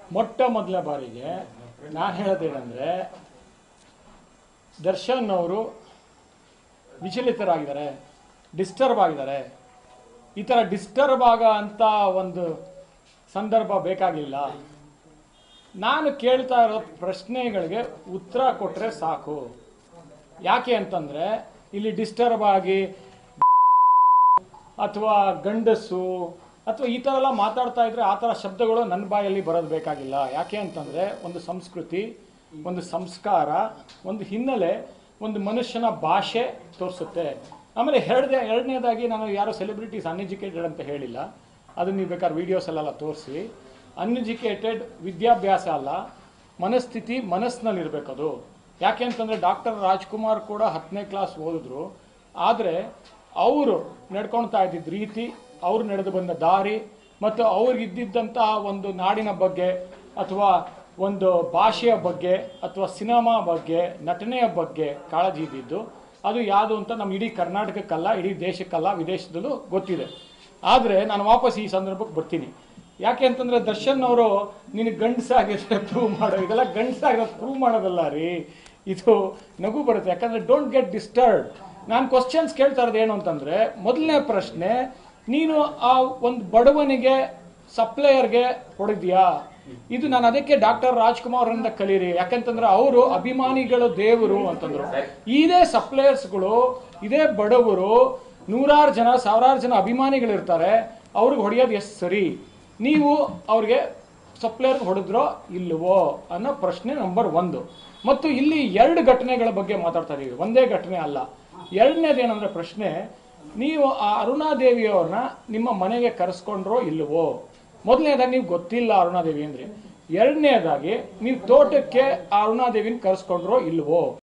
ಮೊಟ್ಟ ಮೊದಲ ಬಾರಿಗೆ ನಾನು ಹೇಳೋದೇನೆಂದರೆ ದರ್ಶನ್ ಅವರು ವಿಚಲಿತರಾಗಿದ್ದಾರೆ ಡಿಸ್ಟರ್ಬ್ ಆಗಿದ್ದಾರೆ ಈ ಥರ ಡಿಸ್ಟರ್ಬ್ ಆಗೋ ಅಂತ ಒಂದು ಸಂದರ್ಭ ಬೇಕಾಗಿಲ್ಲ ನಾನು ಕೇಳ್ತಾ ಇರೋ ಪ್ರಶ್ನೆಗಳಿಗೆ ಉತ್ತರ ಕೊಟ್ಟರೆ ಸಾಕು ಯಾಕೆ ಅಂತಂದರೆ ಇಲ್ಲಿ ಡಿಸ್ಟರ್ಬ್ ಆಗಿ ಅಥವಾ ಗಂಡಸು ಅಥವಾ ಈ ಥರ ಎಲ್ಲ ಮಾತಾಡ್ತಾ ಇದ್ರೆ ಆ ಥರ ಶಬ್ದಗಳು ನನ್ನ ಬಾಯಲ್ಲಿ ಬರೋದು ಬೇಕಾಗಿಲ್ಲ ಯಾಕೆ ಅಂತಂದರೆ ಒಂದು ಸಂಸ್ಕೃತಿ ಒಂದು ಸಂಸ್ಕಾರ ಒಂದು ಹಿನ್ನೆಲೆ ಒಂದು ಮನುಷ್ಯನ ಭಾಷೆ ತೋರಿಸುತ್ತೆ ಆಮೇಲೆ ಎರಡನೇ ಎರಡನೇದಾಗಿ ನಾನು ಯಾರೋ ಸೆಲೆಬ್ರಿಟೀಸ್ ಅನ್ಎಜುಕೇಟೆಡ್ ಅಂತ ಹೇಳಿಲ್ಲ ಅದು ನೀವು ಬೇಕಾದ್ರೆ ವೀಡಿಯೋಸಲ್ಲೆಲ್ಲ ತೋರಿಸಿ ಅನ್ಎಜುಕೇಟೆಡ್ ವಿದ್ಯಾಭ್ಯಾಸ ಅಲ್ಲ ಮನಸ್ಥಿತಿ ಮನಸ್ಸಿನಲ್ಲಿರಬೇಕು ಅದು ಯಾಕೆ ಅಂತಂದರೆ ಡಾಕ್ಟರ್ ರಾಜ್ಕುಮಾರ್ ಕೂಡ ಹತ್ತನೇ ಕ್ಲಾಸ್ ಓದಿದ್ರು ಆದರೆ ಅವರು ನಡ್ಕೊಳ್ತಾ ಇದ್ದಿದ್ದ ರೀತಿ ಅವ್ರು ನಡೆದು ಬಂದ ದಾರಿ ಮತ್ತು ಅವ್ರಿಗಿದ್ದಂತಹ ಒಂದು ನಾಡಿನ ಬಗ್ಗೆ ಅಥವಾ ಒಂದು ಭಾಷೆಯ ಬಗ್ಗೆ ಅಥವಾ ಸಿನಿಮಾ ಬಗ್ಗೆ ನಟನೆಯ ಬಗ್ಗೆ ಕಾಳಜಿ ಇದ್ದಿದ್ದು ಅದು ಯಾವುದು ಅಂತ ನಮ್ಮ ಇಡೀ ಕರ್ನಾಟಕಕ್ಕಲ್ಲ ಇಡೀ ದೇಶಕ್ಕಲ್ಲ ವಿದೇಶದಲ್ಲೂ ಗೊತ್ತಿದೆ ಆದರೆ ನಾನು ವಾಪಸ್ ಈ ಸಂದರ್ಭಕ್ಕೆ ಬರ್ತೀನಿ ಯಾಕೆ ಅಂತಂದ್ರೆ ದರ್ಶನ್ ಅವರು ನಿನಗೆ ಗಂಡಸಾಗಿದ್ರೆ ಪ್ರೂವ್ ಮಾಡೋ ಇದೆಲ್ಲ ಗಂಡಸಾಗಿರೋದು ಪ್ರೂವ್ ಮಾಡೋದಲ್ಲ ರೀ ಇದು ನಗು ಬರುತ್ತೆ ಯಾಕಂದ್ರೆ ಡೋಂಟ್ ಗೆಟ್ ಡಿಸ್ಟರ್ಬ್ ನಾನು ಕ್ವಶನ್ಸ್ ಕೇಳ್ತಾ ಇರೋದು ಏನು ಅಂತಂದ್ರೆ ಮೊದಲನೇ ಪ್ರಶ್ನೆ ನೀನು ಆ ಒಂದು ಬಡವನಿಗೆ ಸಪ್ಲೈಯರ್ಗೆ ಹೊಡೆದ್ಯಾ ಇದು ನಾನು ಅದಕ್ಕೆ ಡಾಕ್ಟರ್ ರಾಜ್ಕುಮಾರ್ ಅವರಿಂದ ಕಲೀರಿ ಯಾಕಂತಂದ್ರೆ ಅವರು ಅಭಿಮಾನಿಗಳು ದೇವರು ಅಂತಂದ್ರು ಇದೇ ಸಪ್ಲೈಯರ್ಸ್ಗಳು ಇದೇ ಬಡವರು ನೂರಾರು ಜನ ಸಾವಿರಾರು ಜನ ಅಭಿಮಾನಿಗಳಿರ್ತಾರೆ ಅವ್ರಿಗೆ ಹೊಡೆಯೋದು ಎಷ್ಟು ಸರಿ ನೀವು ಅವ್ರಿಗೆ ಸಪ್ಲೈಯರ್ಗೆ ಹೊಡೆದ್ರೋ ಇಲ್ವೋ ಅನ್ನೋ ಪ್ರಶ್ನೆ ನಂಬರ್ ಒಂದು ಮತ್ತು ಇಲ್ಲಿ ಎರಡು ಘಟನೆಗಳ ಬಗ್ಗೆ ಮಾತಾಡ್ತಾ ಇದೀವಿ ಒಂದೇ ಘಟನೆ ಅಲ್ಲ ಎರಡನೇದೇನಂದ್ರೆ ಪ್ರಶ್ನೆ ನೀವು ಆ ಅರುಣಾದೇವಿಯವ್ರನ್ನ ನಿಮ್ಮ ಮನೆಗೆ ಕರೆಸ್ಕೊಂಡ್ರೋ ಇಲ್ವೋ ಮೊದಲನೇದಾಗಿ ನೀವು ಗೊತ್ತಿಲ್ಲ ಅರುಣಾದೇವಿ ಅಂದ್ರೆ ಎರಡನೇದಾಗಿ ನೀವು ತೋಟಕ್ಕೆ ಆ ಅರುಣಾದೇವಿನ ಕರೆಸ್ಕೊಂಡ್ರೋ ಇಲ್ವೋ